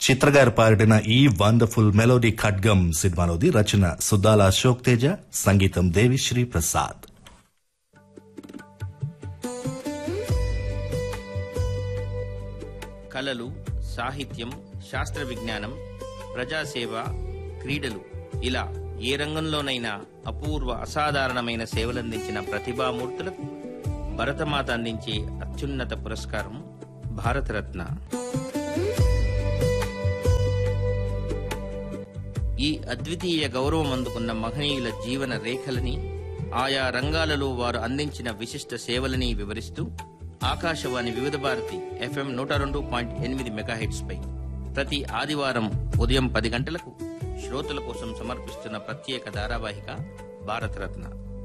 చిత్రగారు పాడిన ఈ wonderful melody ఖడ్గం సినిమాలోది రచన సుద్దాల అశోక్ తేజ సంగీతం దేవిశ్రీ ప్రసాద్ కళలు సాహిత్యం శాస్త్ర విజ్ఞానం ప్రజాసేవ క్రీడలు ఇలా ఏ రంగంలోనైనా అపూర్వ అసాధారణమైన సేవలందించిన ప్రతిభామూర్తులకు భరతమాత అందించే అత్యున్నత పురస్కారం భారతరత్న ఈ అద్వితీయ గౌరవం అందుకున్న మహనీయుల జీవన రేఖలని ఆయా రంగాలలో వారు అందించిన విశిష్ట సేవలని వివరిస్తూ ఆకాశవాణి వివిధ భారతి ఎఫ్ఎం నూట రెండు పాయింట్ ఎనిమిది మెగాహెట్స్ పై ప్రతి ఆదివారం ఉదయం పది గంటలకు శ్రోతల కోసం సమర్పిస్తున్న ప్రత్యేక ధారావాహిక భారతరత్న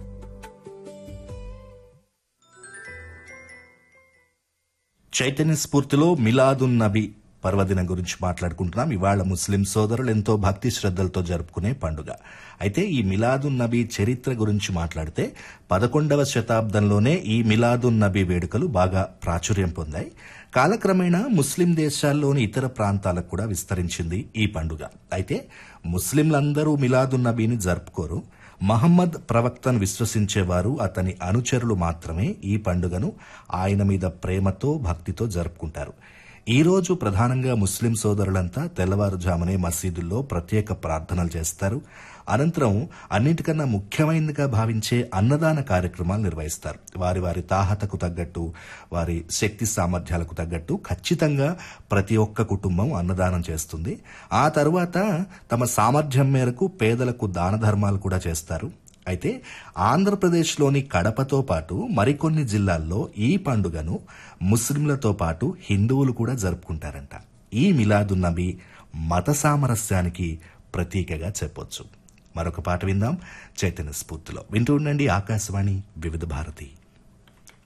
చైతన్య స్ఫూర్తిలో మిలాదున్ నబీ పర్వదినం గురించి మాట్లాడుకుంటున్నాం ఇవాళ ముస్లిం సోదరులు ఎంతో భక్తి శ్రద్ధలతో జరుపుకునే పండుగ అయితే ఈ మిలాదున్ నబీ చరిత్ర గురించి మాట్లాడితే పదకొండవ శతాబ్దంలోనే ఈ మిలాదున్ నబీ వేడుకలు బాగా ప్రాచుర్యం పొందాయి కాలక్రమేణా ముస్లిం దేశాల్లోని ఇతర ప్రాంతాలకు కూడా విస్తరించింది ఈ పండుగ అయితే ముస్లింలందరూ మిలాదున్ నబీని జరుపుకోరు మహమ్మద్ ప్రవక్తను విశ్వసించేవారు అతని అనుచరులు మాత్రమే ఈ పండుగను ఆయన మీద ప్రేమతో భక్తితో జరుపుకుంటారు ఈ రోజు ప్రధానంగా ముస్లిం సోదరులంతా తెల్లవారుజామునే మసీదుల్లో ప్రత్యేక ప్రార్థనలు చేస్తారు అనంతరం అన్నిటికన్నా ముఖ్యమైనదిగా భావించే అన్నదాన కార్యక్రమాలు నిర్వహిస్తారు వారి వారి తాహతకు తగ్గట్టు వారి శక్తి సామర్థ్యాలకు తగ్గట్టు ఖచ్చితంగా ప్రతి ఒక్క కుటుంబం అన్నదానం చేస్తుంది ఆ తరువాత తమ సామర్థ్యం మేరకు పేదలకు దాన ధర్మాలు కూడా చేస్తారు అయితే ఆంధ్రప్రదేశ్లోని కడపతో పాటు మరికొన్ని జిల్లాల్లో ఈ పండుగను ముస్లింలతో పాటు హిందువులు కూడా జరుపుకుంటారంట ఈ మిలాదు నబీ మత సామరస్యానికి ప్రతీకగా చెప్పొచ్చు మరొక పాట విందాం చైతన్య స్ఫూర్తిలో వింటూ ఉండండి ఆకాశవాణి వివిధ భారతి